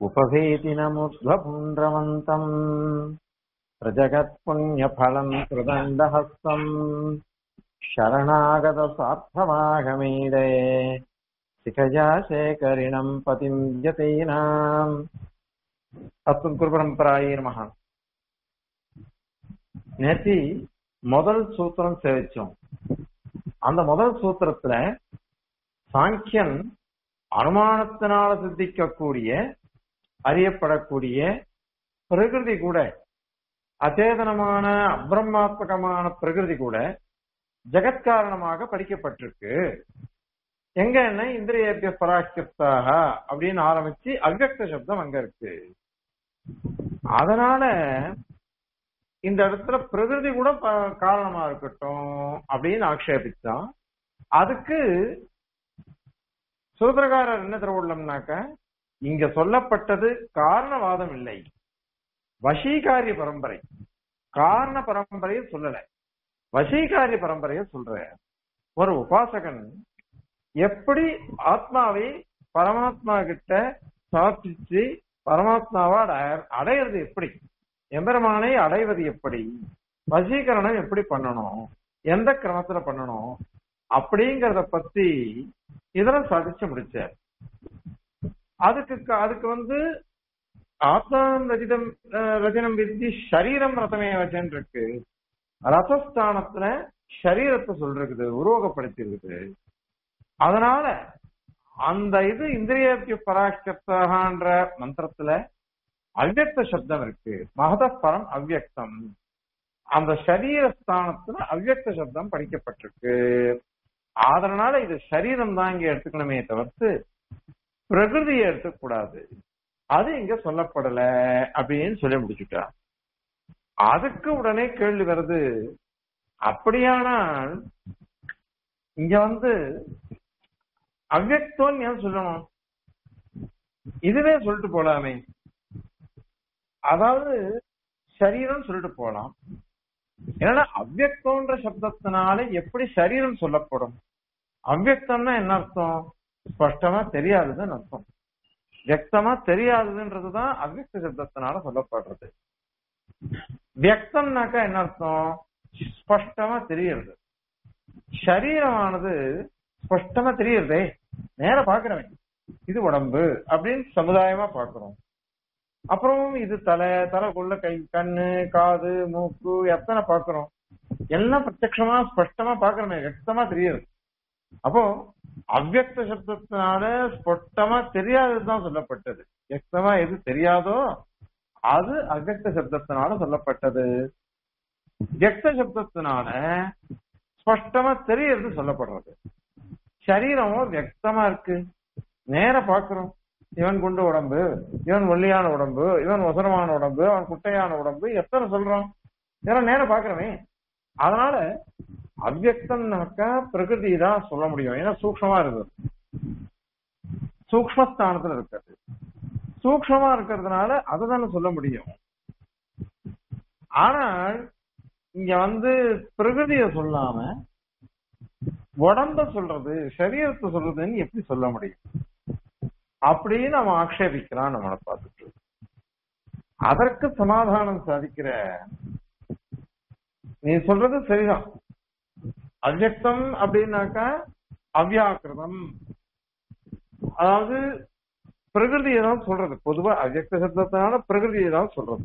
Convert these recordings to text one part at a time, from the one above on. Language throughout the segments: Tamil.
उपभीतिनमुद्ध्वपुण्ड्रवन्तम् प्रजगत्पुण्यफलम् कृदण्डहस्तम् शरणागतसार्थमागमीडे शिखया शेखरिणम् पतिम् यतीनाम् அத்தும் குருபரம்பராயே நமகா நேத்தி முதல் சூத்திரம் சேவிச்சோம் அந்த முதல் சூத்திரத்துல சாங்கியன் அனுமானத்தினால சித்திக்கக்கூடிய அறியப்படக்கூடிய பிரகிருதி கூட அச்சேதனமான அப்ரமாத்மகமான பிரகிருதி கூட ஜெகத்காரணமாக படிக்கப்பட்டிருக்கு எங்க என்ன இந்திரியேபிய பராக்கியத்தாக அப்படின்னு ஆரம்பிச்சு அவ்வக்த சப்தம் அங்க இருக்கு அதனால இந்த இடத்துல பிரகிருதி கூட ப- காரணமா இருக்கட்டும் அப்படின்னு ஆக்ஷேபிச்சான் அதுக்கு சூத்திரகாரர் என்ன திருவுள்ளம்னாக்க இங்க சொல்லப்பட்டது காரணவாதம் இல்லை வசீகாரிய பரம்பரை காரண பரம்பரையை சொல்லல வசீகாரிய பரம்பரையை சொல்ற ஒரு உபாசகன் எப்படி ஆத்மாவை பரமாத்மா கிட்ட சமர்ப்பிச்சு பரமாத்மாவை அடைய- அடையிறது எப்படி எம்பெருமானை அடைவது எப்படி வசீகரணம் எப்படி பண்ணணும் எந்த கிரமத்துல பண்ணணும் அப்படிங்கறத பத்தி இதெல்லாம் சாதிச்சு முடிச்சார் அதுக்கு க- அதுக்கு வந்து ஆத்மானம் ரஜிதம் அஹ், ரஜனம் வித்தி சரீரம் ரதமே வச்சன் இருக்கு ரசஸ்தானத்துல சரீரத்தை சொல்றது உருவகப்படுத்தி இருக்குது அதனால அந்த இது இந்திரியாத்திய பராக்கத்தகான்ற மந்திரத்துல அவ்வக்த சப்தம் இருக்கு மகத பரம் அவ்வக்தம் அந்த சரீர ஸ்தானத்துல அவ்வக்த சப்தம் படிக்கப்பட்டிருக்கு அதனால இது சரீரம் தான் இங்க எடுத்துக்கணுமே தவிர்த்து பிரகிருதியை எடுத்துக்கூடாது அது இங்க சொல்லப்படல அப்படின்னு சொல்லி முடிச்சுட்டா அதுக்கு உடனே கேள்வி வருது அப்படியானால் இங்க வந்து அவ்வக்தோன்னு ஏன் சொல்லணும் இதுவே சொல்லிட்டு போலாமே அதாவது சரீரம் சொல்லிட்டு போலாம் ஏன்னா அவ்வக்தோன்ற சப்தத்தினால எப்படி சரீரம் சொல்லப்படும் அவ்வக்தம்னா என்ன அர்த்தம் ஸ்பஷ்டமா தெரியாதுன்னு அர்த்தம் வியக்தமா தெரியாதுன்றதுதான் அவ்வக்த சப்தத்தினால சொல்லப்படுறது வியக்தம்னாக்கா என்ன அர்த்தம் ஸ்பஷ்டமா தெரியறது சரீரமானது ஸ்பஷ்டமா தெரியறதே நேர பாக்குறவன் இது உடம்பு அப்படின்னு சமுதாயமா பாக்குறோம் அப்புறம் இது தலை தலைக்குள்ள கை கண்ணு காது மூக்கு எத்தனை பாக்குறோம் எல்லாம் பிரத்யக்ஷமா ஸ்பஷ்டமா பாக்குறோமே வியக்தமா தெரியுது அப்போ அவ்வக்த சப்தத்தினால ஸ்பஷ்டமா தெரியாததுதான் சொல்லப்பட்டது வியக்தமா எது தெரியாதோ அது அவ்வக்த சப்தத்தினால சொல்லப்பட்டது வியக்த சப்தத்தினால ஸ்பஷ்டமா தெரியறது சொல்லப்படுறது சரீரமும் வியக்தமா இருக்கு நேர பாக்குறோம் இவன் குண்டு உடம்பு இவன் ஒல்லியான உடம்பு இவன் ஒசரமான உடம்பு அவன் குட்டையான உடம்பு எத்தனை சொல்றோம் இதெல்லாம் நேர பாக்குறமே அதனால அவ்வக்தம்னாக்கா பிரகிருதி தான் சொல்ல முடியும் ஏன்னா சூக்ஷமா இருக்குது சூக்மஸ்தானத்துல இருக்காது சூக்ஷமா இருக்கிறதுனால அதை தானே சொல்ல முடியும் ஆனால் இங்க வந்து பிரகிருதிய சொல்லாம உடம்ப சொல்றது சரீரத்தை சொல்றதுன்னு எப்படி சொல்ல முடியும் அப்படின்னு அவன் ஆக்ஷேபிக்கிறான் நம்மளை பார்த்துட்டு அதற்கு சமாதானம் சாதிக்கிற நீ சொல்றது சரிதான் அவ்யக்தம் அப்படின்னாக்கா அவ்யாக்கிருதம் அதாவது பிரகிருதியை தான் சொல்றது பொதுவா அவ்யக்த சப்தத்தினால பிரகிருதியை தான் சொல்றது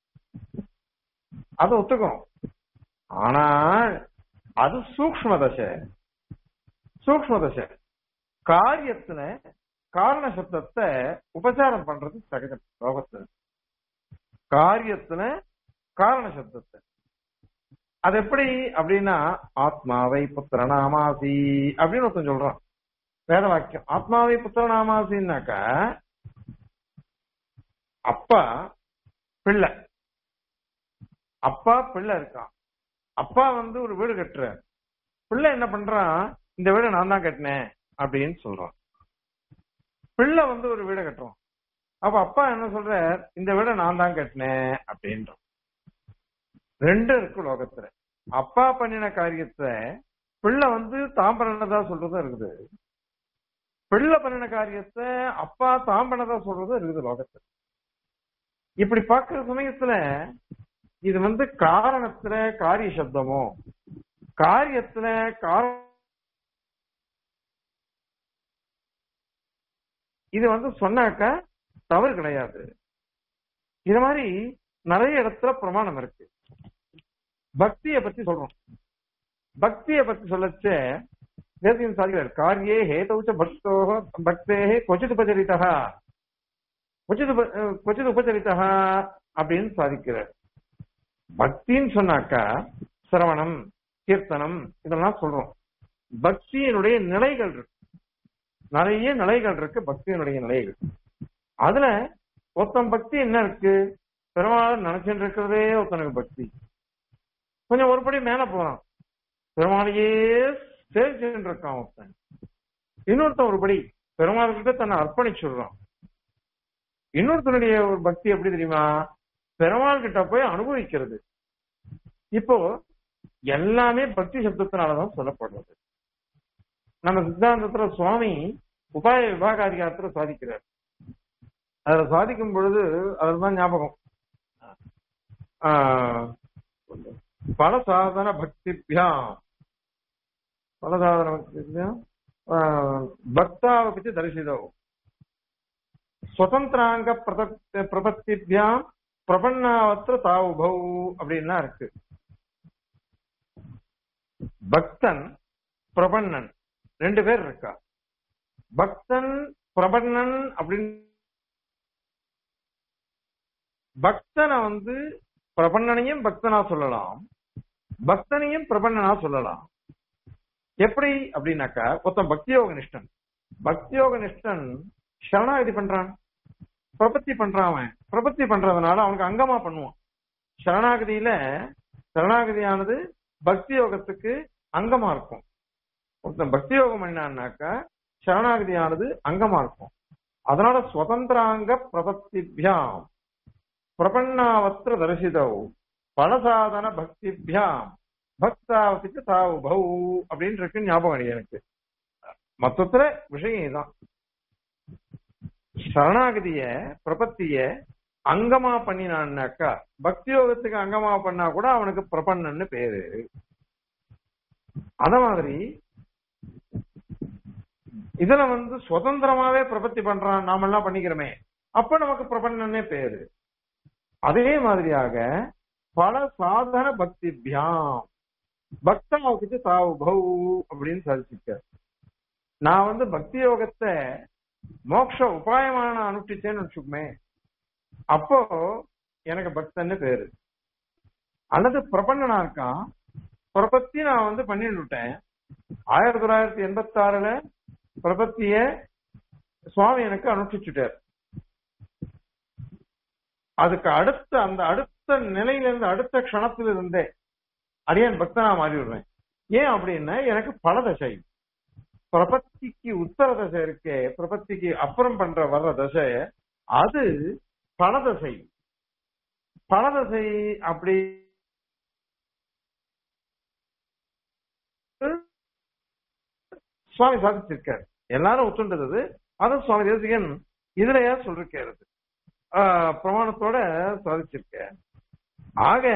அதை ஒத்துக்கணும் ஆனால் அது சூக்ஷ்ம தசை சூக்ஷ்ம தசை காரியத்துல காரண சப்தத்தை உபச்சாரம் பண்றது சகஜம் லோகத்துல காரியத்துல காரண சப்தத்தை அது எப்படி அப்படின்னா ஆத்மாவை புத்திரநாமாசி அப்படின்னு ஒருத்தன் சொல்றான் வேத வாக்கியம் ஆத்மாவை புத்திரநாமாசின்னாக்கா அப்பா பிள்ளை அப்பா பிள்ளை இருக்கான் அப்பா வந்து ஒரு வீடு கட்டுறார் பிள்ளை என்ன பண்றான் இந்த வீடு நான் தான் கட்டினேன் அப்படின்னு சொல்றான் பிள்ளை வந்து ஒரு வீடை கட்டுறான் அப்ப அப்பா என்ன சொல்றார் இந்த வீடை நான் தான் கட்டினேன் அப்படின்றான் ரெண்டு இருக்கு லோகத்துல அப்பா பண்ணின காரியத்தை பிள்ளை வந்து தான் பண்ணதா சொல்றதும் இருக்குது பிள்ளை பண்ணின காரியத்தை அப்பா தான் பண்ணதா சொல்றது இருக்குது லோகத்துல இப்படி பார்க்கிற சமயத்துல இது வந்து காரணத்துல காரிய சப்தமோ காரியத்துல கார இது வந்து சொன்னாக்க தவறு கிடையாது இது மாதிரி நிறைய இடத்துல பிரமாணம் இருக்கு பக்தியை பத்தி சொல்றோம் பக்தியை பத்தி சொல்லச்ச வேதியம் சாதிக்கிறார் காரியே ஹேதௌச்ச பக்தோ பக்தே கொச்சித் உபச்சரித்தா கொச்சித் உப கொச்சித் உபச்சரித்தா அப்படின்னு சாதிக்கிறார் பக்தின்னு சொன்னாக்கா சிரவணம் கீர்த்தனம் இதெல்லாம் சொல்றோம் பக்தியினுடைய நிலைகள் இருக்கு நிறைய நிலைகள் இருக்கு பக்தியினுடைய நிலைகள் அதுல ஒருத்தன் பக்தி என்ன இருக்கு பெருமாள் நினைச்சுட்டு இருக்கிறதே ஒருத்தனுக்கு பக்தி கொஞ்சம் ஒருபடி மேல போறான் பெருமாளையே சேவிச்சுட்டு இருக்கான் ஒருத்தன் இன்னொருத்தன் ஒருபடி பெருமாள் கிட்ட தன்னை அர்ப்பணிச்சுடுறான் இன்னொருத்தனுடைய ஒரு பக்தி எப்படி தெரியுமா பெருமாள் கிட்ட போய் அனுபவிக்கிறது இப்போ எல்லாமே பக்தி சப்தத்தினாலதான் சொல்லப்படுறது நம்ம சித்தாந்தத்துல சுவாமி உபாய விபாகாதிகாரத்துல சாதிக்கிறார் அதுல சாதிக்கும் பொழுது அதுதான் ஞாபகம் பல சாதன பக்திபியாம் பல சாதன பக்திபியாம் பக்தாவபிச்சு தரிசிதோ சுதந்திராங்க பிரபத்திபியாம் பிரபன்னாவத்திர தாவுபௌ அப்படின்னா இருக்கு பக்தன் பிரபன்னன் ரெண்டு பேர் இருக்கா பக்தன் பிரபன்னன் அப்படின்னு பக்தனை வந்து பிரபன்னனையும் பக்தனா சொல்லலாம் பக்தனையும் பிரபன்னனா சொல்லலாம் எப்படி அப்படின்னாக்கா ஒருத்தன் பக்தியோக நிஷ்டன் பக்தியோக நிஷ்டன் சரணாகதி பண்றான் பிரபத்தி பண்றான் அவன் பிரபத்தி பண்றதுனால அவனுக்கு அங்கமா பண்ணுவான் சரணாகதியில சரணாகதியானது பக்தி யோகத்துக்கு அங்கமா இருக்கும் ஒருத்தன் பக்தி யோகம் பண்ணான்னாக்கா சரணாகதியானது அங்கமா இருக்கும் அதனால சுதந்திராங்க பிரபத்திபியாம் பிரபன்னாவத்திர தரிசிதௌ பலசாதன பக்திபியாம் பக்தாவத்துக்கு தாவு பௌ அப்படின்னு இருக்கு ஞாபகம் இல்லை எனக்கு மொத்தத்துல விஷயம் இதுதான் சரணாகதிய பிரபத்திய அங்கமா பண்ணினான்னாக்கா பக்தி யோகத்துக்கு அங்கமா பண்ணா கூட அவனுக்கு பிரபன்னன்னு பேரு அத மாதிரி இதுல வந்து சுதந்திரமாவே பிரபத்தி பண்றான் நாம எல்லாம் பண்ணிக்கிறோமே அப்ப நமக்கு பிரபன்னன்னே பேரு அதே மாதிரியாக பல சாதன பக்தி பியாம் பக்தாவுக்கு தாவு பௌ அப்படின்னு சாதிச்சிருக்க நான் வந்து பக்தி யோகத்தை மோட்ச உபாயமான அனுஷ்டிச்சேன்னு வச்சுக்குமே அப்போ எனக்கு பக்தன்னு பேரு அல்லது பிரபன்னனா இருக்கான் பிரபத்தி நான் வந்து பண்ணிட்டு விட்டேன் ஆயிரத்தி தொள்ளாயிரத்தி எண்பத்தி ஆறுல பிரபத்திய சுவாமி எனக்கு அனுஷ்டிச்சுட்டார் அதுக்கு அடுத்த அந்த அடுத்த நிலையில இருந்து அடுத்த க்ஷணத்துல இருந்தே அடியான் பக்தனா மாறி விடுறேன் ஏன் அப்படின்னா எனக்கு பல தசை பிரபத்திக்கு உத்தர தசை இருக்கே பிரபத்திக்கு அப்புறம் பண்ற வர்ற தசை அது பணதசை பணதசை அப்படி சுவாமி சாதிச்சிருக்காரு எல்லாரும் ஒத்துண்டது அதுவும் சுவாமி தேசிகன் இதுலயா சொல்லிருக்காரு பிரமாணத்தோட சாதிச்சிருக்க ஆக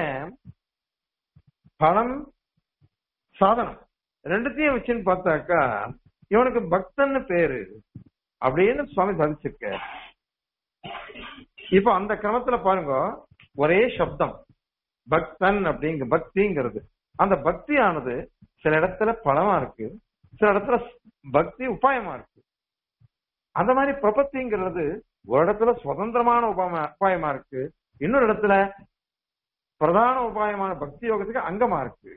பணம் சாதனம் ரெண்டுத்தையும் வச்சுன்னு பார்த்தாக்கா இவனுக்கு பக்தன்னு பேரு அப்படின்னு சுவாமி சாதிச்சிருக்க இப்ப அந்த கிரமத்துல பாருங்க ஒரே சப்தம் பக்தன் அப்படிங்க பக்திங்கிறது அந்த பக்தியானது சில இடத்துல பலமா இருக்கு சில இடத்துல பக்தி உபாயமா இருக்கு அந்த மாதிரி பிரபத்திங்கிறது ஒரு இடத்துல சுதந்திரமான உபாயமா உபாயமா இருக்கு இன்னொரு இடத்துல பிரதான உபாயமான பக்தி யோகத்துக்கு அங்கமா இருக்கு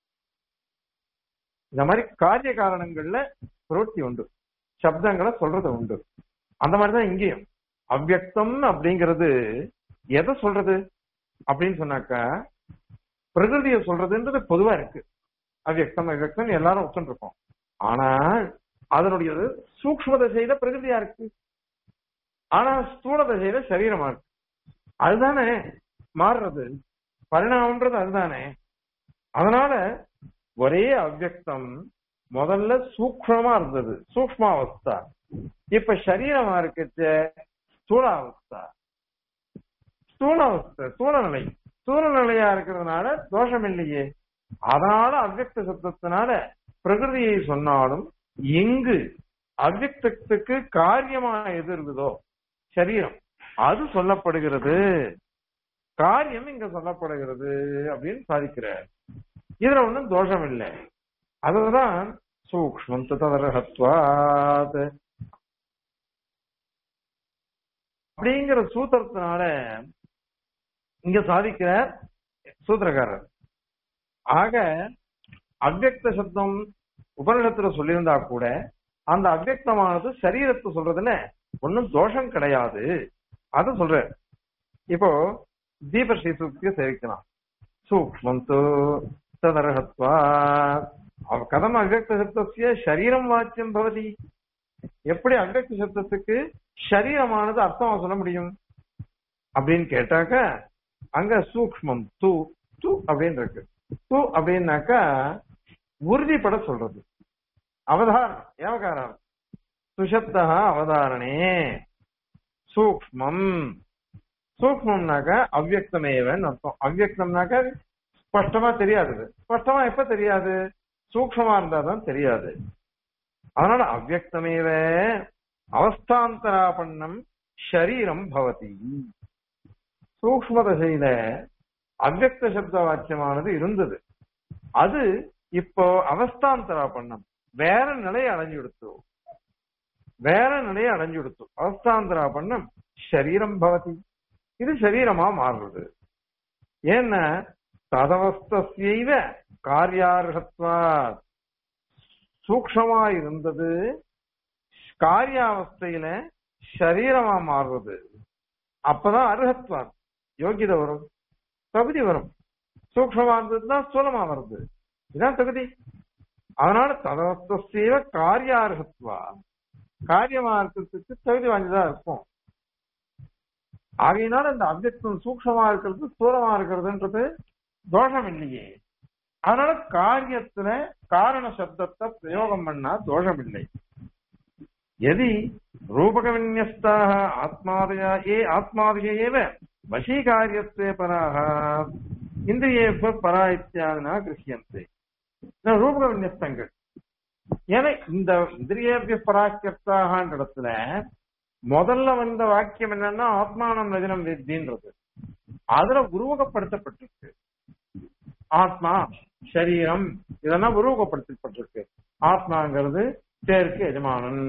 இந்த மாதிரி காரிய காரணங்கள்ல பிரவൃத்தி உண்டு சப்தங்களை சொல்றது உண்டு அந்த மாதிரிதான் இங்கேயும் அவ்வக்தம் அப்படிங்கிறது எதை சொல்றது அப்படின்னு சொன்னாக்கா பிரகிருதிய சொல்றதுன்றது பொதுவா இருக்கு அவ்வக்தம் அவ்வக்தம் எல்லாரும் ஒத்துட்டு இருக்கோம் ஆனால் அதனுடைய சூக்ம தசையில பிரகிருதியா இருக்கு ஆனா ஸ்தூல தசையில சரீரமா இருக்கு அதுதானே மாறுறது பரிணாமன்றது அதுதானே அதனால ஒரே அவ்வக்தம் முதல்ல சூக்மமா இருந்தது சூக்மாவஸ்தா இப்ப சரீரமா இருக்கச்ச ஸ்தூலாவஸ்தா ஸ்தூலாவஸ்தை ஸ்தூலநிலை ஸ்தூலநிலையா இருக்கிறதுனால தோஷம் இல்லையே அதனால அவ்வக்த சப்தத்தினால பிரகிருதியை சொன்னாலும் எங்கு அவ்வக்தத்துக்கு காரியமா எது இருக்குதோ சரீரம் அது சொல்லப்படுகிறது காரியம் இங்க சொல்லப்படுகிறது அப்படின்னு சாதிக்கிறார் இதுல ஒண்ணும் தோஷம் இல்லை அதுதான் சூக்ஷ்மம் ததரகத்வாத் அப்படிங்கிற சூத்திரத்தினால இங்க சாதிக்கிறார் சூத்திரக்காரர் ஆக அவ்வக்த சப்தம் உபநிடத்துல சொல்லியிருந்தா கூட அந்த அவ்வக்தமானது சரீரத்தை சொல்றதுல ஒன்னும் தோஷம் கிடையாது அத சொல்ற இப்போ தீபஸ்ரீ சூக்தியை சேவிக்கலாம் சூக்மம் தோ ததர்ஹத்வா அவ கதம் அவ்வக்த சப்தசிய சரீரம் வாச்சியம் பவதி எப்படி அவ்வக்த சப்தத்துக்கு சரீரமானது அர்த்தமா சொல்ல முடியும் அப்படின்னு கேட்டாக்க அங்க சூக்மம் தூ தூ அப்படின்னு இருக்கு தூ அப்படின்னாக்கா உறுதிப்பட சொல்றது அவதாரணம் ஏவகாரம் சுஷப்தா அவதாரணே சூக்மம் சூக்மம்னாக்க அவ்வக்தமேவன் அர்த்தம் அவ்வக்தம்னாக்க ஸ்பஷ்டமா தெரியாது ஸ்பஷ்டமா எப்ப தெரியாது சூக்ஷமா இருந்தாதான் தெரியாது அதனால அவ்வக்தமேவ அவஸ்தாந்தராபண்ணம் ஷரீரம் பவதி சூக்ம தசையில அவ்வக்த சப்த வாக்கியமானது இருந்தது அது இப்போ அவஸ்தாந்தராபண்ணம் வேற நிலையை அடைஞ்சு கொடுத்து வேற நிலையை அடைஞ்சு கொடுத்து அவஸ்தாந்தராபண்ணம் ஷரீரம் பவதி இது சரீரமா மாறுறது ஏன்னா ததவஸ்தீவ காரியார்ஹத்வா சூக்ஷமா இருந்தது காரியாவஸ்தையில சரீரமா மாறுறது அப்பதான் அருகத்வா யோகிதை வரும் தகுதி வரும் சூக்ஷமா இருந்ததுதான் ஸ்தூலமா வருது இதான் தகுதி அதனால ததவஸ்தீவ காரியார்ஹத்வா காரியமா இருக்கிறதுக்கு தகுதி வாய்ந்ததா இருக்கும் ஆகையினால இந்த அவ்வக்தம் சூக்ஷமா இருக்கிறது ஸ்தூலமா இருக்கிறதுன்றது தோஷம் இல்லையே அதனால காரியத்துல காரண சப்தத்தை பிரயோகம் பண்ணா தோஷம் இல்லை எதி ரூபக விநியஸ்தாக ஆத்மாதய ஏ ஆத்மாதய ஏவ வசீகாரியத்வே பராக இந்திரியேப பரா இத்தியாதினா கிருஷ்யந்தே ரூபக விநியஸ்தங்கள் ஏன்னா இந்த இந்திரியேபிய பராக்கியத்தாகன்ற இடத்துல முதல்ல வந்த வாக்கியம் என்னன்னா ஆத்மானம் ரஜனம் வித்தின்றது அதுல உருவகப்படுத்தப்பட்டிருக்கு ஆத்மா சரீரம் இதெல்லாம் உருவகப்படுத்தப்பட்டிருக்கு ஆத்மாங்கிறது தேருக்கு எஜமானன்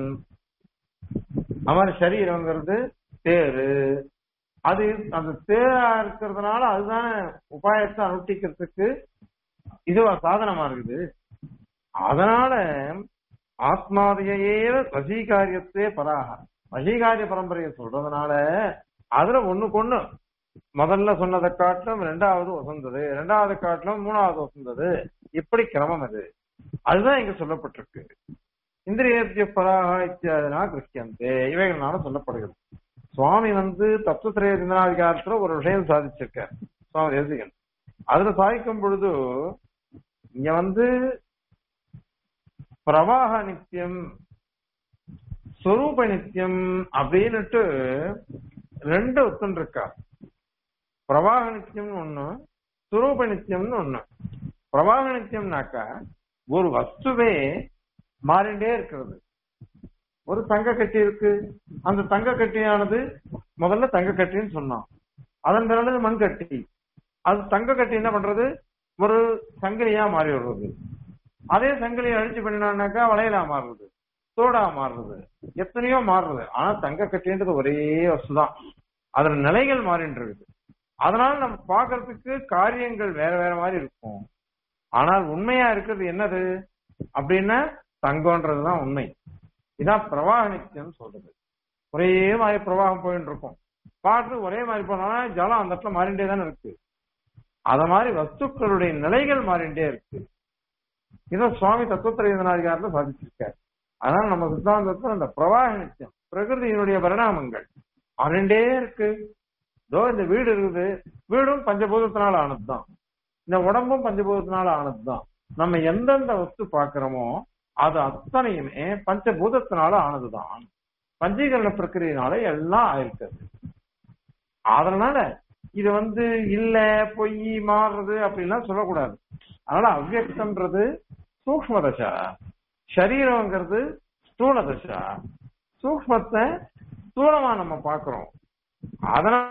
அவன் சரீரங்கிறது தேரு அது அந்த தேரா இருக்கிறதுனால அதுதான் உபாயத்தை அனுஷ்டிக்கிறதுக்கு இதுவா சாதனமா இருக்குது அதனால ஆத்மாதையே வசீகாரியத்தே பராக வசீகாரிய பரம்பரையை சொல்றதுனால அதுல ஒண்ணுக்கு ஒண்ணு முதல்ல சொன்னதை காட்டிலும் ரெண்டாவது வசந்தது ரெண்டாவது காட்டிலும் மூணாவது வசந்தது இப்படி கிரமம் அது அதுதான் இங்க சொல்லப்பட்டிருக்கு இந்திரியத்திய பராக இத்தியாதினா கிருஷ்யந்தே இவைகள்னால சொல்லப்படுகிறது சுவாமி வந்து தத்துவத்திரைய தினாதிகாரத்துல ஒரு விஷயம் சாதிச்சிருக்கார் சுவாமி தேசிகன் அதுல சாதிக்கும் பொழுது இங்க வந்து பிரவாக நித்தியம் ஸ்வரூப நித்தியம் அப்படின்னுட்டு ரெண்டு ஒத்துன்னு இருக்கா பிரவாக நித்தியம்னு ஒண்ணு சுரூப நித்தியம்னு ஒண்ணு பிரவாக நித்தியம்னாக்கா ஒரு வஸ்துவே மாறிண்டே இருக்கிறது ஒரு தங்க கட்டி இருக்கு அந்த தங்க கட்டியானது முதல்ல தங்க கட்டின்னு சொன்னோம் அதன் பிறகு மண் கட்டி அது தங்க கட்டி என்ன பண்றது ஒரு சங்கிலியா மாறி விடுறது அதே சங்கிலியை அழிச்சு பண்ணினாக்கா வளையலா மாறுறது தோடா மாறுறது எத்தனையோ மாறுறது ஆனா தங்க கட்டின்றது ஒரே வசுதான் அதுல நிலைகள் மாறிட்டு இருக்குது அதனால நம்ம பாக்குறதுக்கு காரியங்கள் வேற வேற மாதிரி இருக்கும் ஆனால் உண்மையா இருக்கிறது என்னது அப்படின்னா தங்கம்ன்றதுதான் உண்மை இதான் பிரவாக நித்தியம் சொல்றது ஒரே மாதிரி பிரவாகம் போயிட்டு இருக்கும் பாட்டு ஒரே மாதிரி போனா ஜலம் அந்த இடத்துல மாறிண்டே தானே இருக்கு அத மாதிரி வஸ்துக்களுடைய நிலைகள் மாறிண்டே இருக்கு இதை சுவாமி தத்துவத்திரையனாதிகாரத்துல சாதிச்சிருக்காரு அதனால நம்ம சித்தாந்தத்துல அந்த பிரவாக நித்தியம் பிரகிருதியினுடைய பரிணாமங்கள் மாறிண்டே இருக்கு இதோ இந்த வீடு இருக்குது வீடும் பஞ்சபூதத்தினால ஆனதுதான் இந்த உடம்பும் பஞ்சபூதத்தினால ஆனதுதான் நம்ம எந்தெந்த வஸ்து பாக்குறோமோ அது அத்தனையுமே பஞ்சபூதத்தினால ஆனதுதான் பஞ்சீகரண பிரக்கிரியினால எல்லாம் ஆயிருக்கிறது அதனால இது வந்து இல்ல பொய் மாறுறது அப்படின்லாம் சொல்லக்கூடாது அதனால அவ்வியக்தம்ன்றது சூக்ம தசா சரீரம்ங்கிறது ஸ்தூல தசா சூக்மத்தை ஸ்தூலமா நம்ம பாக்குறோம் அதனால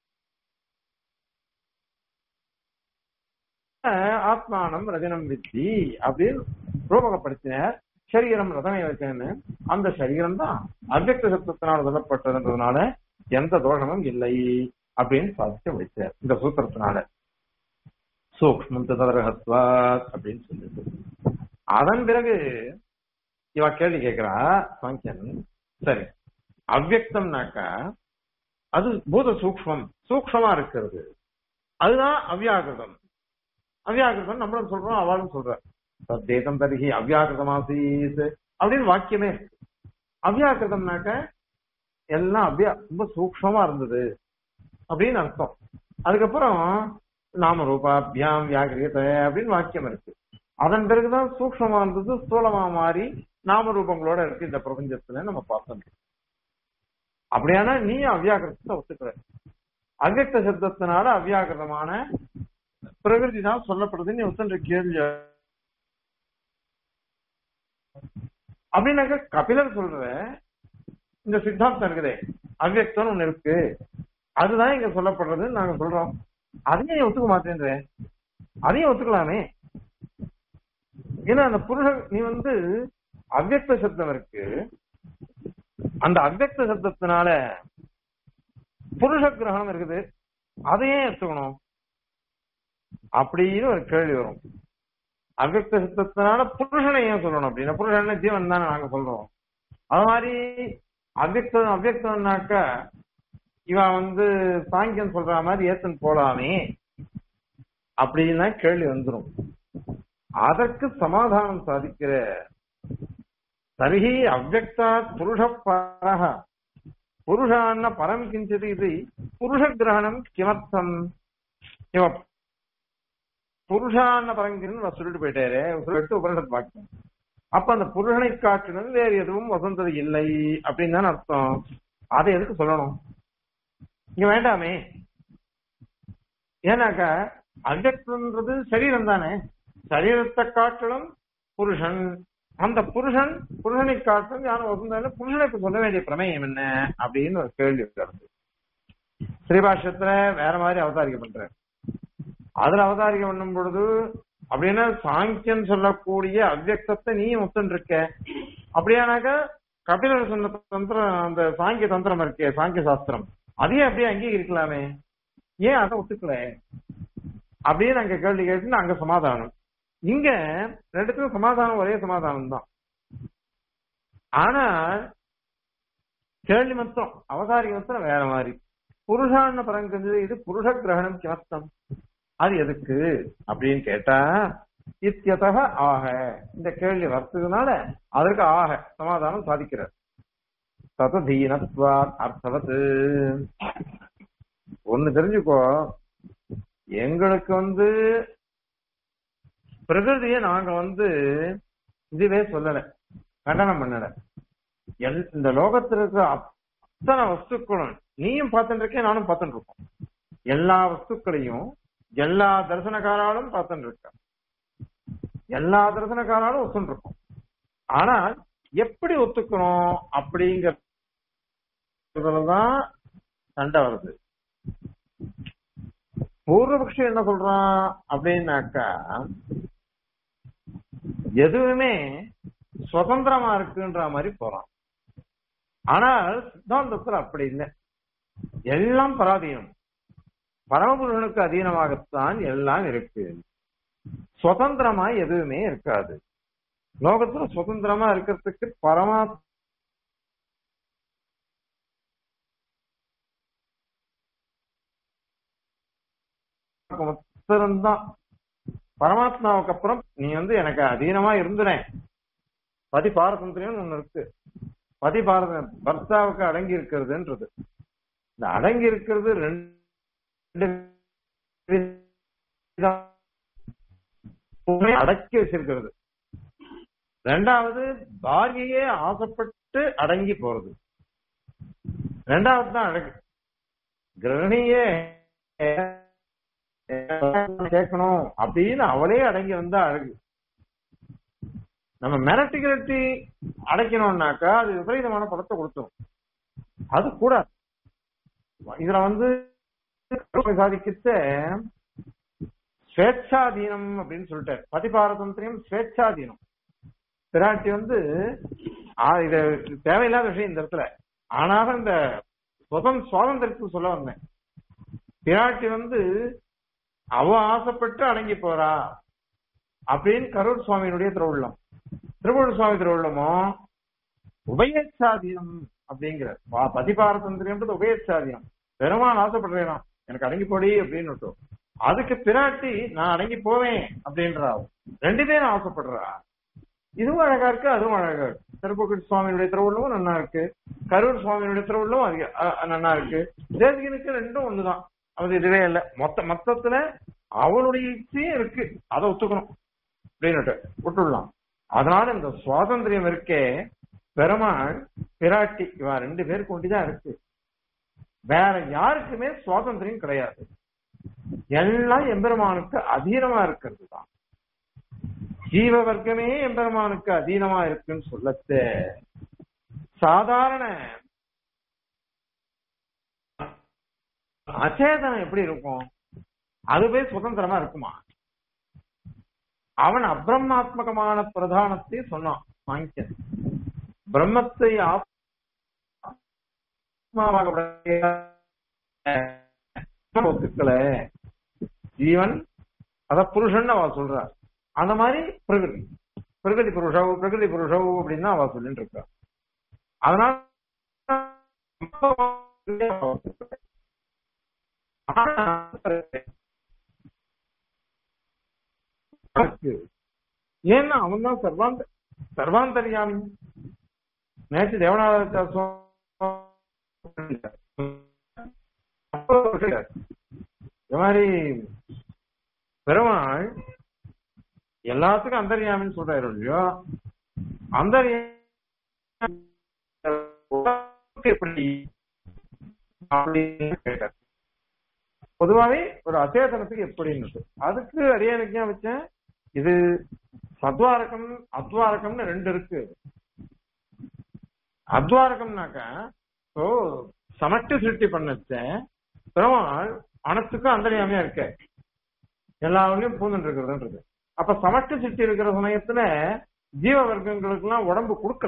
ஆத்மானம் ரஜனம் வித்தி அப்படின்னு ரூபகப்படுத்தினார் சரீரம் ரதனை வச்சேன்னு அந்த சரீரம் தான் அவ்வக்த சத்தத்தினால் சொல்லப்பட்டதுன்றதுனால எந்த தோஷமும் இல்லை அப்படின்னு சாதிச்சு முடிச்சார் இந்த சூத்திரத்தினால சூக்மம் ததரகத்வாத் அப்படின்னு சொல்லிட்டு அதன் பிறகு இவ கேள்வி கேட்கிறா சாங்கியன் சரி அவ்வக்தம்னாக்கா அது பூத சூக்மம் சூக்மமா இருக்கிறது அதுதான் அவ்யாகிருதம் அவ்யாகிருதம் நம்மளும் சொல்றோம் அவளும் சொல்ற சத்தேதம் தருகி அவ்யாகிருதமாசீத் அப்படின்னு வாக்கியமே இருக்கு அவ்யாகிருதம்னாக்க எல்லாம் அவ்யா ரொம்ப சூக்மமா இருந்தது அப்படின்னு அர்த்தம் அதுக்கப்புறம் நாம ரூபாபியாம் வியாகிரியத அப்படின்னு வாக்கியம் இருக்கு அதன் பிறகுதான் சூக்மமா இருந்தது ஸ்தூலமா மாறி நாம ரூபங்களோட இருக்கு இந்த பிரபஞ்சத்துல நம்ம பார்த்தோம் அப்படியானா நீ அவ்யாகிருதத்தை ஒத்துக்கிற அவ்வக்த சப்தத்தினால அவ்யாகிருதமான பிரகிருதி தான் சொல்லப்படுது நீ ஒத்துன்ற கேள்வி அப்படின்னாக்க கபிலர் சொல்ற இந்த சித்தாந்தம் இருக்குதே அவ்வக்தம் ஒண்ணு இருக்கு அதுதான் இங்க சொல்லப்படுறதுன்னு நாங்க சொல்றோம் அதையும் நீ ஒத்துக்க மாட்டேன்ற அதையும் ஒத்துக்கலாமே ஏன்னா அந்த புருஷ நீ வந்து அவ்வக்த சப்தம் இருக்கு அந்த அவ்வக்த சப்தத்தினால புருஷ கிரகணம் இருக்குது அதையே எடுத்துக்கணும் அப்படின்னு ஒரு கேள்வி வரும் அவ்வக்த சித்தத்தினால புருஷனை ஏன் சொல்லணும் அப்படின்னா புருஷன் ஜீவன் தானே நாங்க சொல்றோம் அது மாதிரி அவ்வக்தம் அவ்வக்தம்னாக்க இவன் வந்து சாங்கியம் சொல்ற மாதிரி ஏத்தன் போலாமே அப்படின்னா கேள்வி வந்துடும் அதற்கு சமாதானம் சாதிக்கிற தர்ஹி அவ்வக்தா புருஷ பரஹ புருஷான்ன பரம் கிஞ்சது இது புருஷ கிரகணம் கிமர்த்தம் இவ புருஷான்ன பரங்கின்னு சொல்லிட்டு போயிட்டாரு சொல்லிட்டு உபனிஷத் வாக்கியம் அப்ப அந்த புருஷனை காட்டிலும் வேறு எதுவும் வசந்தது இல்லை அப்படின்னு தான் அர்த்தம் அதை எதுக்கு சொல்லணும் இங்க வேண்டாமே ஏன்னாக்கா அவ்வக்தன்றது சரீரம் தானே சரீரத்தை காட்டிலும் புருஷன் அந்த புருஷன் புருஷனை காட்டிலும் யாரும் வசந்தால புருஷனுக்கு சொல்ல வேண்டிய பிரமேயம் என்ன அப்படின்னு ஒரு கேள்வி இருக்கிறது ஸ்ரீபாஷத்துல வேற மாதிரி அவதாரிக்க பண்ற அதுல அவதாரிக்க பண்ணும் பொழுது அப்படின்னா சாங்கியம் சொல்லக்கூடிய அவ்வக்தத்தை நீயும் ஒத்துருக்க அப்படியானாக்கா கபிலர் சொன்ன தந்திரம் அந்த சாங்கிய தந்திரம் இருக்கே சாங்கிய சாஸ்திரம் அதையே அப்படியே அங்கீகரிக்கலாமே ஏன் அதை ஒத்துக்கல அப்படின்னு அங்க கேள்வி கேட்டு அங்க சமாதானம் இங்க ரெண்டுத்துக்கும் சமாதானம் ஒரே சமாதானம் தான் ஆனா கேள்வி மொத்தம் அவதாரிக மொத்தம் வேற மாதிரி புருஷான பரங்கிறது இது புருஷ கிரகணம் கிமஸ்தம் அது எதுக்கு அப்படின்னு கேட்டா இத்தியதக ஆக இந்த கேள்வி வர்த்ததுனால அதற்கு ஆக சமாதானம் சாதிக்கிறார் தததீனத்வார் அர்த்தவத்து ஒண்ணு தெரிஞ்சுக்கோ எங்களுக்கு வந்து பிரகிருதியை நாங்க வந்து இதுவே சொல்லல கண்டனம் பண்ணல எல்- இந்த லோகத்துல இருக்கிற அத்தனை வஸ்துக்களும் நீயும் பார்த்துட்டு இருக்கேன் நானும் பார்த்துட்டு இருக்கோம் எல்லா வஸ்துக்களையும் எல்லா தரிசனக்காராலும் பார்த்துட்டு இருக்க எல்லா தரிசனக்காராலும் ஒத்துட்டு இருக்கோம் ஆனால் எப்படி ஒத்துக்கணும் அப்படிங்கறதுலதான் சண்டை வருது பூர்வபக்ஷி என்ன சொல்றான் அப்படின்னாக்கா எதுவுமே சுதந்திரமா இருக்குன்ற மாதிரி போறான் ஆனால் சித்தாந்தத்துல அப்படி இல்லை எல்லாம் பராதீனம் பரமபுருஷனுக்கு அதீனமாகத்தான் எல்லாம் இருக்கு சுதந்திரமா எதுவுமே இருக்காது லோகத்துல சுதந்திரமா இருக்கிறதுக்கு பரமா தான் பரமாத்மாவுக்கு அப்புறம் நீ வந்து எனக்கு அதீனமா இருந்துறேன் பதி பாரதந்திரியம் ஒண்ணு இருக்கு பதி பாரத பர்த்தாவுக்கு அடங்கி இருக்கிறதுன்றது இந்த அடங்கி இருக்கிறது ரெண்டு விதம். உண்மையை அடக்கி வச்சிருக்கிறது ரெண்டாவது பாரியையே ஆசைப்பட்டு அடங்கி போறது ரெண்டாவது தான் அழகு கிரகணியே கேட்கணும் அப்படின்னு அவளே அடங்கி வந்தா அழகு நம்ம மிரட்டி கிரட்டி அடைக்கணும்னாக்கா அது விபரீதமான படத்தை கொடுத்துரும் அது கூட இதுல வந்து சாதிக்கிட்ட ஸ்வேச்சாதீனம் அப்படின்னு சொல்லிட்டார் பதிபாரதந்திரியம் ஸ்வேச்சாதீனம் பிராட்டி வந்து ஆ, இது தேவையில்லாத விஷயம் இந்த இடத்துல ஆனாலும் இந்த சுதம் சுவாதந்திரத்துக்கு சொல்ல வந்தேன் பிராட்டி வந்து அவ ஆசைப்பட்டு அடங்கி போறா அப்படின்னு கரூர் சுவாமியினுடைய திருவுள்ளம் திருவள்ளூர் சுவாமி திருவுள்ளமோ உபயேச்சாதீனம் அப்படிங்கிற பதிபாரதந்திரம்ன்றது உபயேச்சாதீனம் பெருமான் ஆசைப்படுறேனா எனக்கு அடங்கி போடி அப்படின்னு விட்டோம். அதுக்கு பிராட்டி நான் அடங்கி போவேன் அப்படின்றா ரெண்டு பேரும் ஆசைப்படுறா இதுவும் அழகா இருக்கு அதுவும் அழகா இருக்கு திருப்பக்குடி சுவாமியுடைய திருவுள்ளமும் நல்லா இருக்கு கரூர் சுவாமியுடைய திருவுள்ளமும் அதிக அ- அ- நல்லா இருக்கு தேசிகனுக்கு ரெண்டும் ஒண்ணுதான் அது இதுவே இல்ல மொத்த மொத்தத்துல அவளுடைய இச்சையும் இருக்கு அதை ஒத்துக்கணும் அப்படின்னுட்டு விட்டுடலாம் அதனால இந்த சுவாதந்திரம் இருக்கே பெருமாள் பிராட்டி இவா ரெண்டு பேருக்கு ஒண்டிதான் இருக்கு வேற யாருக்குமே சுவாதந்திரம் கிடையாது எல்லாம் எம்பெருமானுக்கு அதீனமா இருக்கிறது தான் ஜீவ வர்க்கமே எம்பெருமானுக்கு அதீனமா இருக்குன்னு சொல்லத்து சாதாரண அச்சேதனம் எப்படி இருக்கும் அதுவே சுதந்திரமா இருக்குமா அவன் அப்ரமாத்மகமான பிரதானத்தை சொன்னான் சாங்கியன் பிரம்மத்தை ஆத்மாவாக உடைய ஒத்துக்கல ஜீவன் அத புருஷன் அவ சொல்றா அந்த மாதிரி பிரகிருதி பிரகிருதி புருஷவ் பிரகிருதி புருஷவ் அப்படின்னு அவ சொல்லிட்டு இருக்கா அதனால ஏன்னா அவன் தான் சர்வாந்த சர்வாந்தரியாமி நேற்று தேவநாத இந்த மாதிரி பெருமாள் எல்லாத்துக்கும் அந்தரியாமின்னு சொல்றாரு இல்லையோ அந்தரியாமி எப்படி அப்படின்னு கேட்டார் பொதுவாவே ஒரு அச்சேதனத்துக்கு எப்படின்னு அதுக்கு அடியானுக்கு வச்சேன் இது சத்வாரகம் அத்வாரகம்னு ரெண்டு இருக்கு அத்வாரகம்னாக்கா இப்போ சமட்டு சிருஷ்டி பண்ணச்சேன் பெருமாள் அனைத்துக்கும் அந்தரியாமையா இருக்க எல்லாவரையும் பூந்துட்டு இருக்கிறதுன்றது அப்ப சமட்டு சிருஷ்டி இருக்கிற சமயத்துல ஜீவ வர்க்கங்களுக்கு எல்லாம் உடம்பு கொடுக்கல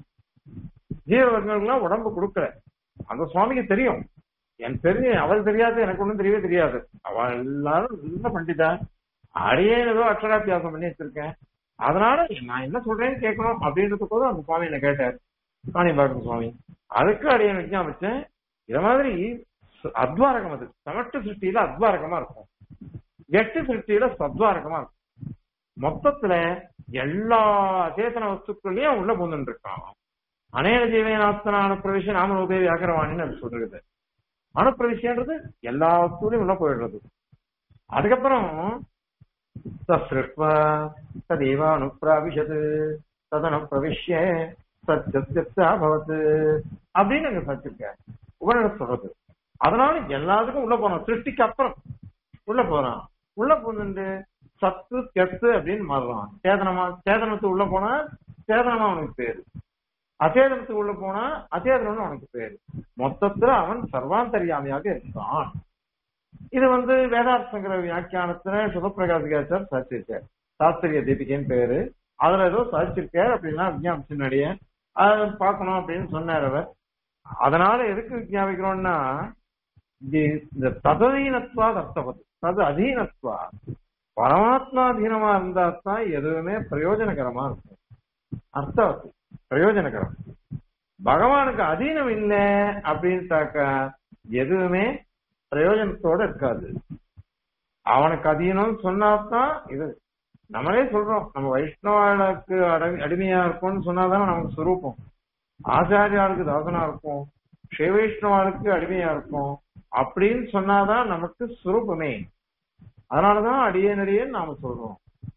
ஜீவ வர்க்கங்களுக்கு எல்லாம் உடம்பு கொடுக்கல அந்த சுவாமிக்கு தெரியும் எனக்கு தெரிஞ்சு அவளுக்கு தெரியாது எனக்கு ஒண்ணும் தெரியவே தெரியாது அவ எல்லாரும் நல்ல பண்டிதா அடையே ஏதோ அக்ஷராபியாசம் பண்ணி வச்சிருக்கேன் அதனால நான் என்ன சொல்றேன்னு கேட்கணும் அப்படின்றது போது அந்த சுவாமி என்ன கேட்டார் காணிபாக்கம் சுவாமி அதுக்கு அடைய விஜயம் வச்சேன் இத மாதிரி அத்வாரகம் அது சமட்டு சிருஷ்டியில அத்வாரகமா இருக்கும் எட்டு சிருஷ்டியில சத்வாரகமா இருக்கும் மொத்தத்துல எல்லா அச்சேதன வஸ்துக்களையும் உள்ள பூந்துட்டு இருக்கான் அநேக ஜீவனாஸ்தன அனுப்பிரவேச நாமரூபே வியாகரவாணின்னு அது சொல்றது அனுப்பிரவேசன்றது எல்லா வஸ்துலையும் உள்ள போயிடுறது அதுக்கப்புறம் சஸ்ருஷ்வா ததேவ அனுப்பிராவிஷது ததனு பிரவிஷ்ய சத்தியபவத்து அப்படின்னு அங்க சச்சிருக்க உபநிட சொல்றது அதனால எல்லாத்துக்கும் உள்ள போனோம் சிருஷ்டிக்கு அப்புறம் உள்ள போறான் உள்ள போட்டு சத்து கெத்து அப்படின்னு மாறுறான் சேதனமா சேதனத்து உள்ள போனா சேதனமா அவனுக்கு பேரு அச்சேதனத்துக்கு உள்ள போனா அச்சேதனம்னு அவனுக்கு பேரு மொத்தத்துல அவன் சர்வாந்தரியாமியாக இருக்கான் இது வந்து வேதார்த்தங்கிற வியாக்கியானத்துல சுபப்பிரகாசிகாச்சார் சாதிச்சிருக்கார் சாஸ்திரிய தீபிகைன்னு பேரு அதுல ஏதோ சாதிச்சிருக்கார் அப்படின்னா விஞ்ஞாபிச்சினுடைய அதை பார்க்கணும் அப்படின்னு சொன்னார் அவர் அதனால எதுக்கு விஞ்ஞாபிக்கிறோம்னா இது- இந்த தததீனத்வா அர்த்தவது தது அதீனத்வா பரமாத்மாதீனமா இருந்தா தான் எதுவுமே பிரயோஜனகரமா இருக்கும் அர்த்தவத்து பிரயோஜனகரம் பகவானுக்கு அதீனம் இல்லை அப்படின்ட்டாக்கா எதுவுமே பிரயோஜனத்தோட இருக்காது அவனுக்கு அதீனம் சொன்னாதான் இது நம்மளே சொல்றோம் நம்ம வைஷ்ணவாளுக்கு அடி- அடிமையா இருக்கும்னு சொன்னாதானே நமக்கு சுரூபம் ஆச்சாரியாளுக்கு தாசனா இருக்கும் ஸ்ரீ வைஷ்ணவாளுக்கு அடிமையா இருக்கும் அப்படின்னு சொன்னாதான் நமக்கு சுரூபமே அதனாலதான் அடியேன் அடியேன்னு நாம சொல்றோம்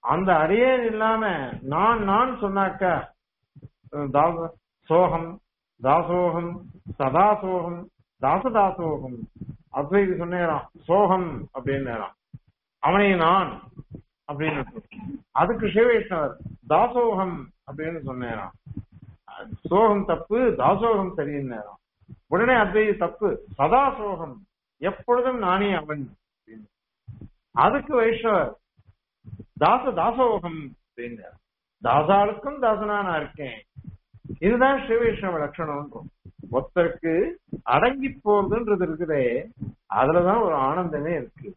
அந்த அடியேன் இல்லாம நான் நான் சொன்னாக்க அஹ், தாச- சோகம் தாசோகம் சதாசோகம் தாசதாசோகம் அத்வைதி சொன்னேராம் சோகம் அப்படின்னு நேரம் அவனை நான் அப்படின்னு அதுக்கு சிவவைஷ்ணவர் தாசோகம் அப்படின்னு சொன்னேராம் சோகம் தப்பு தாசோகம் சரின்னு நேரம் உடனே அத்வைதி தப்பு சதாசோகம் எப்பொழுதும் நானே அவன் அப்படின்னு. அதுக்கு வைஷ்ணவர் தாச தாசோகம் அப்படின்னு தாசாளுக்கும் தாசனா நான் இருக்கேன் இதுதான் ஸ்ரீ வைஷ்ணவ லட்சணம் ஒருத்தருக்கு அடங்கி போறதுன்றது இருக்குதே அதுலதான் ஒரு ஆனந்தமே இருக்கு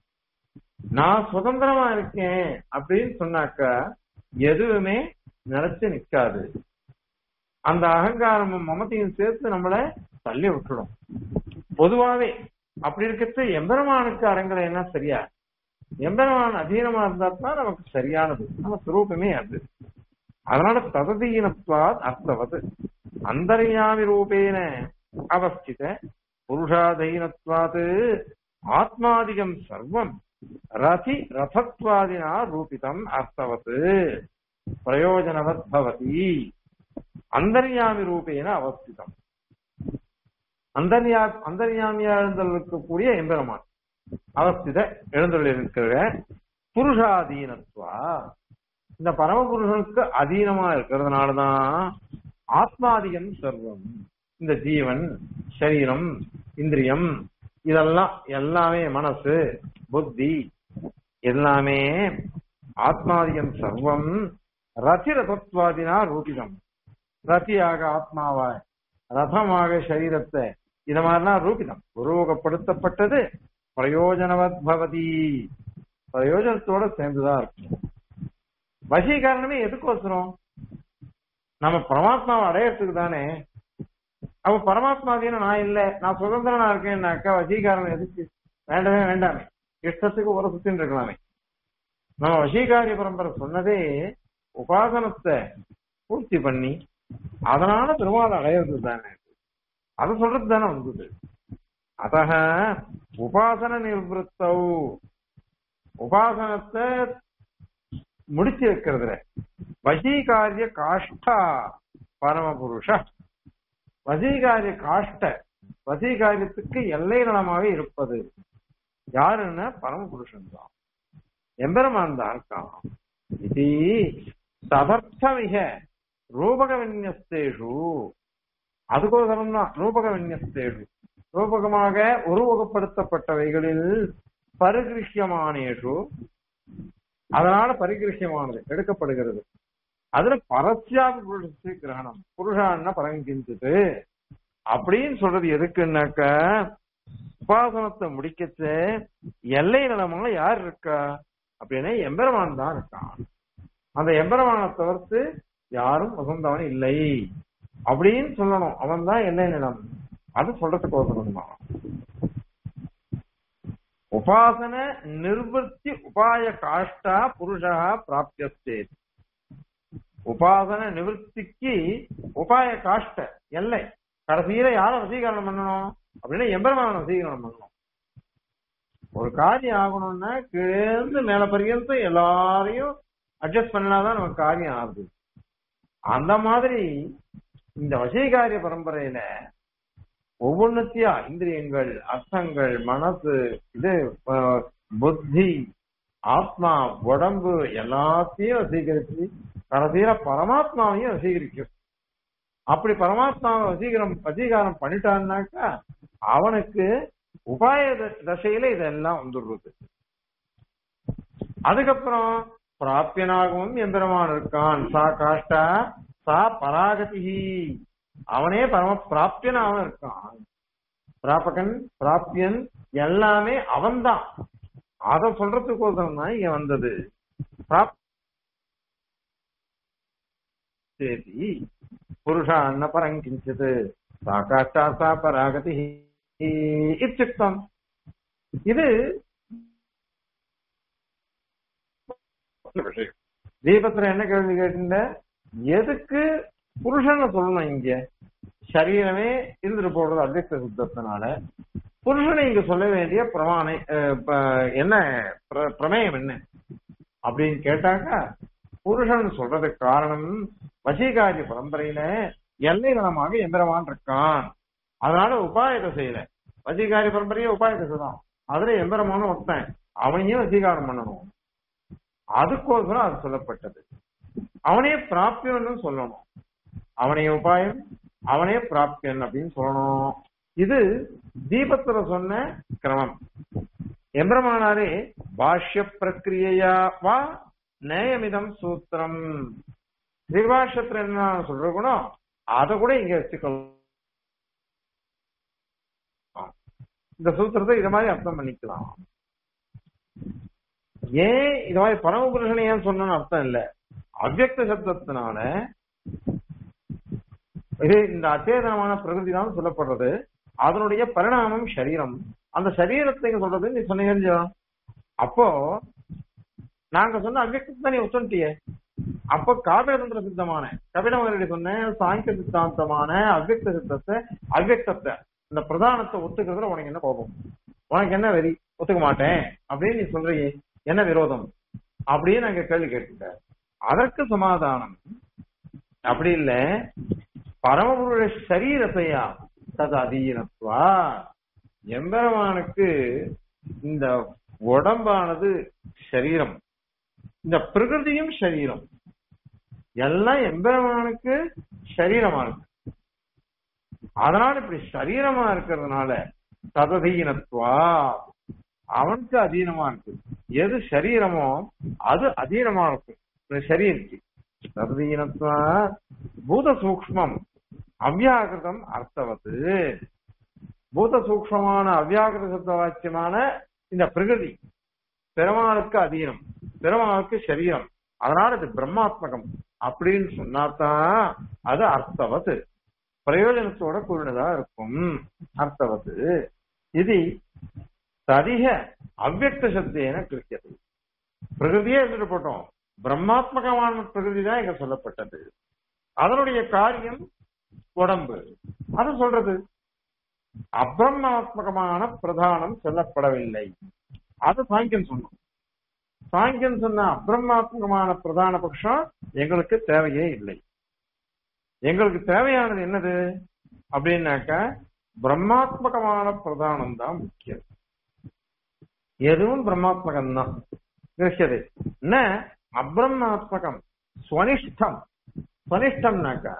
நான் சுதந்திரமா இருக்கேன் அப்படின்னு சொன்னாக்கா எதுவுமே நிலைச்சு நிக்காது அந்த அகங்காரமும் மமத்தையும் சேர்த்து நம்மள தள்ளி விட்டுடும் பொதுவாவே அப்படி இருக்கிறது எம்பெருமானுக்கு அரங்கலை என்ன சரியா எம்பெருமான் அதீனமா இருந்தா தான் நமக்கு சரியானது நம்ம சுரூபமே அது அதனால தததீனத்வாத் அர்த்தவது அந்தர்யாமி ரூபேன அவஸ்தித புருஷாதீனத்வாத் ஆத்மாதிகம் சர்வம் ரதி ரதத்வாதினா ரூபிதம் அர்த்தவத் பிரயோஜனவத் பவதி அந்தர்யாமி ரூபேன அவஸ்திதம் அந்தர்யா அந்தர்யாமியா எழுந்தருக்கக்கூடிய எம்பெருமான் அவஸ்தித எழுந்தருளிருக்கிற புருஷாதீனத்வா இந்த பரமபுருஷனுக்கு அதீனமா இருக்கிறதுனாலதான் ஆத்மாதிகம் சர்வம் இந்த ஜீவன் சரீரம் இந்திரியம் இதெல்லாம் எல்லாமே மனசு புத்தி எல்லாமே ஆத்மாதிகம் சர்வம் ரதிரதத்வாதினா ரூபிதம் ரத்தியாக ஆத்மாவாய் ரதமாக சரீரத்தை இத மாதிரிலாம் ரூபிதம் உருவகப்படுத்தப்பட்டது பிரயோஜனவத் பவதி பிரயோஜனத்தோட சேர்ந்துதான் இருக்கும் வசீகரணமே எதுக்கோசரம் நம்ம பரமாத்மாவை அடையறதுக்கு தானே அப்ப பரமாத்மாதீன நான் இல்ல நான் சுதந்திரனா இருக்கேன்னாக்கா வசீகாரம் எதுக்கு வேண்டவே வேண்டாமே இஷ்டத்துக்கு ஒரு சுத்தின்னு இருக்கலாமே நம்ம வசீகாரிய பரம்பரை சொன்னதே உபாசனத்தை பூர்த்தி பண்ணி அதனால பெருமாள் அடையிறது தானே அதை சொல்றது தானே வந்தது அத்தக உபாசன நிவத்தௌ உபாசனத்தை முடிச்சு வைக்கிறதுல வசீகாரிய காஷ்டா பரமபுருஷ வசீகாரிய காஷ்ட வசீகாரியத்துக்கு எல்லை நலமாக இருப்பது யாருன்னா பரமபுருஷன் தான் எம்பெருமான் தான் இருக்கான் இது ததர்த்தமிக ரூபக விநியஸ்தேஷு அதுக்கோசரம் தான் ரூபக விநியஸ்தேஷு ரூபகமாக உருவகப்படுத்தப்பட்டவைகளில் பரிகிருஷ்யமானேஷு அதனால பரிகிருஷ்யமானது எடுக்கப்படுகிறது அதுல பரஸ்யாபி புருஷத்து கிரகணம் புருஷான்னா பரங்கிஞ்சது அப்படின்னு சொல்றது எதுக்குன்னாக்க உபாசனத்தை முடிக்கச்சு எல்லை நிலமெல்லாம் யார் இருக்கா அப்படின்னா எம்பெருமான் தான் இருக்கான் அந்த எம்பெருமானை தவிர்த்து யாரும் வசந்தவன் இல்லை அப்படின்னு சொல்லணும் அவன் தான் எல்லை நிலம் அது சொல்றதுக்கு ஒருத்தரும் தான் உபாசன நிர்வர்த்தி உபாய காஷ்டா புருஷா பிராப்தியஸ்தே உபாசன நிவர்த்திக்கு உபாய காஷ்ட எல்லை கடைசியில யார வசீகரணம் பண்ணணும் அப்படின்னா எம்பெருமான வசீகரணம் பண்ணணும் ஒரு காரியம் ஆகணும்னா கீழேந்து மேல பரியந்தம் எல்லாரையும் அட்ஜஸ்ட் பண்ணாதான் நமக்கு காரியம் ஆகுது அந்த மாதிரி இந்த வசீகாரிய பரம்பரையில ஒவ்வொன்னுத்தியா இந்திரியங்கள் அர்த்தங்கள் மனசு இது அஹ், புத்தி ஆத்மா உடம்பு எல்லாத்தையும் வசீகரிச்சு கடைசியில பரமாத்மாவையும் வசீகரிக்கும் அப்படி பரமாத்மாவை வசீகரம் வசீகாரம் பண்ணிட்டான்னாக்கா அவனுக்கு உபாய த- தசையில இதெல்லாம் வந்துடுறது அதுக்கப்புறம் பிராப்தியனாகவும் எம்பெருமான் இருக்கான் சா காஷ்டா சா பராகதி அவனே பரம பிராப்தியனாகவும் இருக்கான் பிராபகன் பிராப்தியன் எல்லாமே அவன்தான் அத சொல்றதுக்கோசரம் தான் இங்க வந்தது பிராப் சேதி புருஷா அன்ன பரம் கிஞ்சித் சா காஷ்டா சா பராகதி இத்தியுக்தம் இது விஷயம் தீபத்துல என்ன கேள்வி கேட்டுங்க எதுக்கு புருஷனை சொல்லணும் இங்க சரீரமே இருந்துட்டு போடுறது அவ்வக்த சுத்தத்தினால புருஷனை இங்க சொல்ல வேண்டிய பிரமாணை அஹ், ப- என்ன பிர- பிரமேயம் என்ன அப்படின்னு கேட்டாக்கா புருஷன் சொல்றதுக்கு காரணம் வசீகாரிய பரம்பரையில எல்லை நலமாக எந்திரமான் இருக்கான் அதனால உபாயத்தை செய்யல வசீகாரி பரம்பரையே உபாயத்தை செய்தான் அதுல எம்பெருமான ஒருத்தன் அவனையும் வசீகாரம் பண்ணணும் அதுக்கோசரம் அது சொல்லப்பட்டது அவனே பிராப்தியன்னு சொல்லணும் அவனே உபாயம் அவனே பிராப்தியன் அப்படின்னு சொல்லணும் இது தீபத்துல சொன்ன கிரமம் எம்பிரமானாரே பாஷ்ய பிரக்கிரியா வா நேயமிதம் சூத்திரம் திரிபாஷத்துல என்ன சொல்றோம் அதை கூட இங்க வச்சுக்கலாம் இந்த சூத்திரத்தை இத மாதிரி அர்த்தம் பண்ணிக்கலாம் ஏன் இது மாதிரி பரமபுருஷனை ஏன் சொன்னு அர்த்தம் இல்ல அவ்வக்த சப்தத்தினால இது இந்த அச்சேதனமான பிரகிருதி தான் சொல்லப்படுறது அதனுடைய பரிணாமம் சரீரம் அந்த சரீரத்தை இங்க சொல்றது நீ சொன்னீங்க அப்போ நாங்க சொன்ன அவ்வக்தத்தை நீ ஒத்துட்டியே அப்போ காவிரதந்திர சித்தமான கபிலமகரடி சொன்ன சாங்கிய சித்தாந்தமான அவ்வக்த சித்தத்தை அவ்வக்தத்தை இந்த பிரதானத்தை ஒத்துக்கிறதுல உனக்கு என்ன கோபம் உனக்கு என்ன வெறி ஒத்துக்க மாட்டேன் அப்படின்னு நீ சொல்றீங்க என்ன விரோதம் அப்படின்னு நாங்க கேள்வி கேட்டுட்ட அதற்கு சமாதானம் அப்படி இல்ல பரமபுருட சரீரத்தையா தது அதீனத்துவா எம்பெருமானுக்கு இந்த உடம்பானது சரீரம் இந்த பிரகிருதியும் சரீரம் எல்லாம் எம்பெருமானுக்கு சரீரமா இருக்கு அதனால இப்படி சரீரமா இருக்கிறதுனால தததீனத்துவா அவனுக்கு அதீனமா இருக்கு எது சரீரமோ அது அதீனமா இருக்கு சரீருக்கு தததீனத்துவா பூத சூக்மம் அவ்யாகிருதம் அர்த்தவத்து பூத சூக்மமான அவ்யாகிருத சப்த வாக்கியமான இந்த பிரகிருதி பெருமாளுக்கு அதீனம் பெருமாளுக்கு சரீரம் அதனால இது பிரம்மாத்மகம் அப்படின்னு சொன்னாதான் அது அர்த்தவத்து பிரயோஜனத்தோட கூடினதா இருக்கும் அர்த்தவத்து இது ததிக அவ்வக்த சப்தேன கிருக்கியது பிரகிருதியே இருந்துட்டு போட்டோம் பிரம்மாத்மகமான பிரகிருதி தான் இங்க சொல்லப்பட்டது அதனுடைய காரியம் உடம்பு அது சொல்றது அப்ரமாத்மகமான பிரதானம் சொல்லப்படவில்லை அது சாங்கியம் சொன்னோம் சாங்கியம் சொன்ன அப்ரமாத்மகமான பிரதான பட்சம் எங்களுக்கு தேவையே இல்லை எங்களுக்கு தேவையானது என்னது அப்படின்னாக்க பிரம்மாத்மகமான பிரதானம் தான் முக்கியம் எதுவும் பிரம்மாத்மகம் தான் கிரகியது என்ன அப்ரமாத்மகம் ஸ்வனிஷ்டம் ஸ்வனிஷ்டம்னாக்கா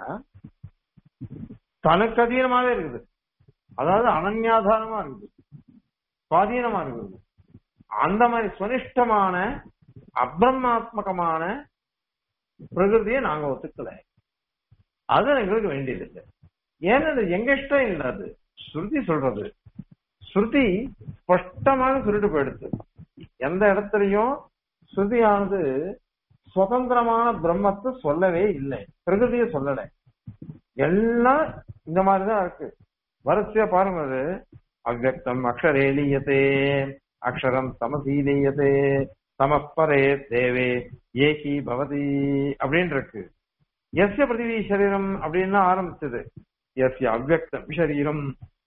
தனக்கு அதீனமாவே இருக்குது அதாவது அனன்யாதாரமா இருக்குது சுவாதீனமா இருக்குது அந்த மாதிரி சுனிஷ்டமான அப்ரமாத்மகமான பிரகிருதியை நாங்க ஒத்துக்கல அது எங்களுக்கு வேண்டியது இல்லை ஏன்னா அது எங்க இஷ்டம் இல்லை அது ஸ்ருதி சொல்றது ஸ்ருதி ஸ்பஷ்டமாக சொல்லிட்டு போயிடுது எந்த இடத்துலயும் ஸ்ருதியானது சுதந்திரமான பிரம்மத்தை சொல்லவே இல்லை பிரகிருதியை சொல்லலை எல்லாம் இந்த மாதிரிதான் இருக்கு வரிசையா பாருங்க அது அவ்வக்தம் அக்ஷரேலீயத்தே அக்ஷரம் சமசீலீயத்தே சமப்பரே தேவே ஏகி பவதி அப்படின்னு இருக்கு எஸ்ய பிரதிவி சரீரம் அப்படின்னு ஆரம்பிச்சது எஸ்ய அவ்வக்தம் சரீரம்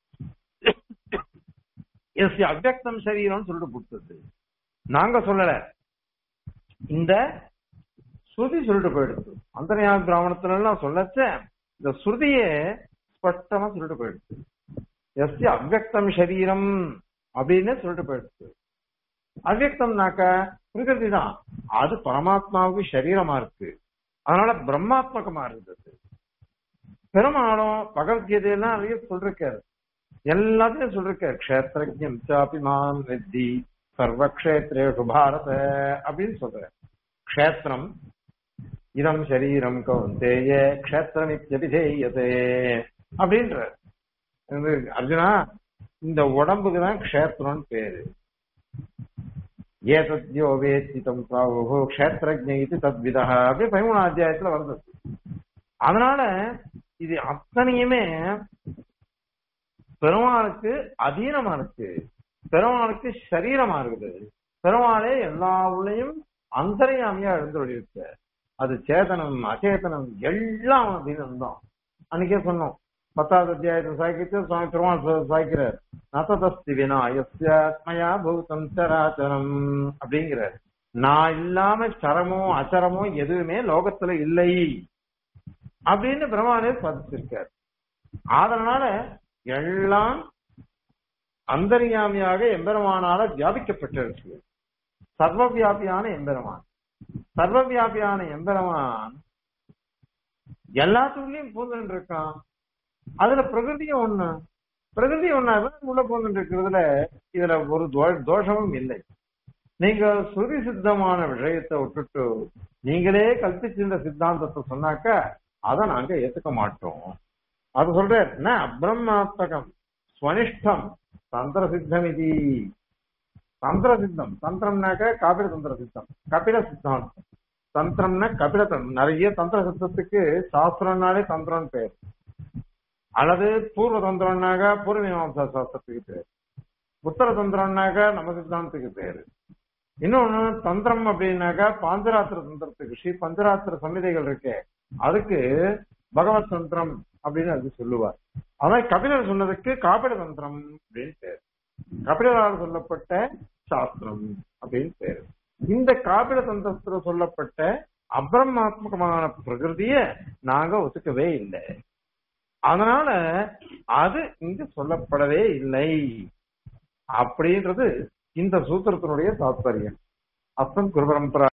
எஸ்ய அவ்வக்தம் சரீரம் சொல்லிட்டு கொடுத்தது நாங்க சொல்லல இந்த ஸ்ருதி சொல்லிட்டு போயிடுது அந்தரியா பிராமணத்துல எல்லாம் சொல்லச்ச இந்த ஸ்ருதியே ஸ்பஷ்டமா சொல்லிட்டு போயிடுது எஸ்ய அவ்வக்தம் சரீரம் அப்படின்னு சொல்லிட்டு போயிடுது அவ்வக்தம்னாக்க பிரகிருதி தான் அது பரமாத்மாவுக்கு சரீரமா இருக்கு அதனால பிரம்மாத்மகமா இருந்தது பெருமாளும் பகவத்கீதையெல்லாம் நிறைய சொல்லிருக்காரு எல்லாத்தையும் சொல்லிருக்காரு கஷேத்திரஜம் சாப்பி மான் வெத்தி சர்வக்ஷேத்ரேஷு பாரத அப்படின்னு சொல்ற க்ஷேத்திரம் இதம் சரீரம் கௌந்தேய க்ஷேத்திரமித்யபிதேயதே அப்படின்ற அர்ஜுனா இந்த உடம்புக்கு தான் க்ஷேத்திரம்னு பேரு ஏதத்யோ வேத்திதம் பிராவு க்ஷேத்திரஜ இது தத்விதா அப்படி பதிமூணாம் அத்தியாயத்துல வருது அதனால இது அத்தனையுமே பெருமாளுக்கு அதீனமா இருக்கு பெருமாளுக்கு சரீரமா இருக்குது பெருமாளே எல்லா உள்ளையும் அந்தரையாமையா எழுந்துள்ளிருக்கு அது சேதனம் அச்சேதனம் எல்லாம் அதீனம் தான் அன்னைக்கே சொன்னோம் பத்தாவது அத்தியாயத்தை சாய்க்கிட்டு சுவாமி பெருமாள் சாய்க்கிறார் நததஸ்தி வினா எஸ்யாத்மயா பூதம் சராச்சரம் அப்படிங்கிறார் நான் இல்லாம சரமோ அச்சரமோ எதுவுமே லோகத்துல இல்லை அப்படின்னு பிரம்மானே சாதிச்சிருக்கார் அதனால எல்லாம் அந்தர்யாமியாக எம்பெருமானால வியாபிக்கப்பட்டிருக்கு சர்வவியாபியான எம்பெருமான் சர்வவியாபியான எம்பெருமான் எல்லாத்துக்குள்ளயும் பூந்துட்டு இருக்கான் அதுல பிரகிருதியும் ஒண்ணு பிரகிருதி ஒண்ணு உள்ள பூந்துட்டு இருக்கிறதுல இதுல ஒரு தோ- தோஷமும் இல்லை நீங்க ஸ்ருதி சித்தமான விஷயத்தை விட்டுட்டு நீங்களே கல்பிச்சிருந்த சித்தாந்தத்தை சொன்னாக்க அதை நாங்க ஏத்துக்க மாட்டோம் அது சொல்ற என்ன அப்ரமாத்மகம் ஸ்வனிஷ்டம் தந்திர சித்தம் இது தந்திர சித்தம் தந்திரம்னாக்க காபில தந்திர சித்தம் கபில சித்தாந்தம் தந்திரம்னா கபில தந்திரம் நிறைய தந்திர சித்தத்துக்கு சாஸ்திரம்னாலே தந்திரம் பேர் அல்லது பூர்வ தந்திரம்னாக்க பூர்வ மீமாம்சா சாஸ்திரத்துக்கு பேர் உத்தர தந்திரம்னாக்க நம்ம சித்தாந்தத்துக்கு பேரு இன்னொன்னு தந்திரம் அப்படின்னாக்கா பாஞ்சராத்திர தந்திரத்துக்கு ஸ்ரீ பஞ்சராத்திர சமிதைகள் இருக்கே அதுக்கு பகவத் தந்திரம் அப்படின்னு அது சொல்லுவார் அதான் கபிலர் சொன்னதுக்கு காபில தந்திரம் அப்படின்னு பேர் கபிலரால் சொல்லப்பட்ட சாஸ்திரம் அப்படின்னு பேரு இந்த காபில தந்திரத்துல சொல்லப்பட்ட அபிரமாத்மகமான பிரகிருதிய நாங்க ஒத்துக்கவே இல்லை அதனால அது இங்க சொல்லப்படவே இல்லை அப்படின்றது இந்த சூத்திரத்தினுடைய தாத்பரியம் அஸ்தம் குரு பரம்பரா